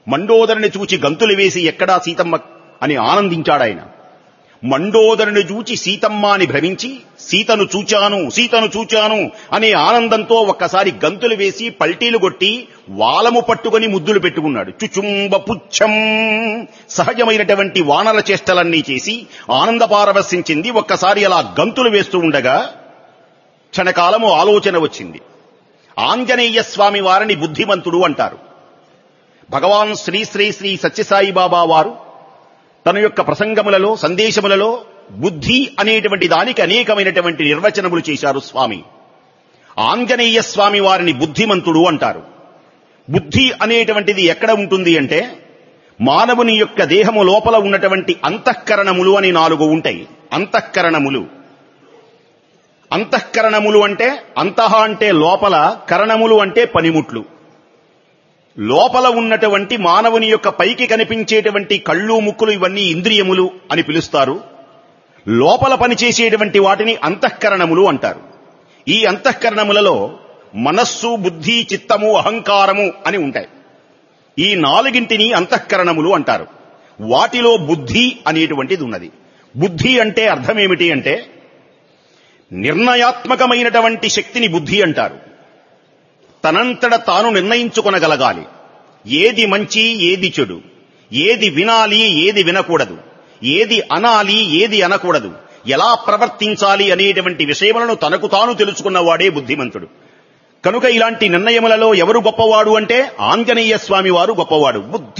మండోదరిని చూచి గంతులు వేసి ఎక్కడా సీతమ్మ అని ఆనందించాడాయన మండోదరిని చూచి సీతమ్మ అని భ్రమించి సీతను చూచాను సీతను చూచాను అనే ఆనందంతో ఒక్కసారి గంతులు వేసి పల్టీలు కొట్టి వాలము పట్టుకొని ముద్దులు పెట్టుకున్నాడు చుచుంబ పుచ్చం సహజమైనటువంటి వానర చేష్టలన్నీ చేసి ఆనందపారవశించింది ఒక్కసారి అలా గంతులు వేస్తూ ఉండగా క్షణకాలము ఆలోచన వచ్చింది ఆంజనేయ స్వామి వారిని బుద్ధిమంతుడు అంటారు భగవాన్ శ్రీ శ్రీ శ్రీ సత్యసాయి బాబా వారు తన యొక్క ప్రసంగములలో సందేశములలో బుద్ధి అనేటువంటి దానికి అనేకమైనటువంటి నిర్వచనములు చేశారు స్వామి ఆంజనేయ స్వామి వారిని బుద్ధిమంతుడు అంటారు బుద్ధి అనేటువంటిది ఎక్కడ ఉంటుంది అంటే మానవుని యొక్క దేహము లోపల ఉన్నటువంటి అంతఃకరణములు అని నాలుగు ఉంటాయి అంతఃకరణములు అంతఃకరణములు అంటే అంతః అంటే లోపల కరణములు అంటే పనిముట్లు లోపల ఉన్నటువంటి మానవుని యొక్క పైకి కనిపించేటువంటి కళ్ళు ముక్కులు ఇవన్నీ ఇంద్రియములు అని పిలుస్తారు లోపల పనిచేసేటువంటి వాటిని అంతఃకరణములు అంటారు ఈ అంతఃకరణములలో మనస్సు బుద్ధి చిత్తము అహంకారము అని ఉంటాయి ఈ నాలుగింటిని అంతఃకరణములు అంటారు వాటిలో బుద్ధి అనేటువంటిది ఉన్నది బుద్ధి అంటే అర్థమేమిటి అంటే నిర్ణయాత్మకమైనటువంటి శక్తిని బుద్ధి అంటారు తనంతట తాను నిర్ణయించుకొనగలగాలి ఏది మంచి ఏది చెడు ఏది వినాలి ఏది వినకూడదు ఏది అనాలి ఏది అనకూడదు ఎలా ప్రవర్తించాలి అనేటువంటి విషయములను తనకు తాను తెలుసుకున్నవాడే బుద్ధిమంతుడు కనుక ఇలాంటి నిర్ణయములలో ఎవరు గొప్పవాడు అంటే ఆంజనేయ స్వామి వారు గొప్పవాడు బుద్ధి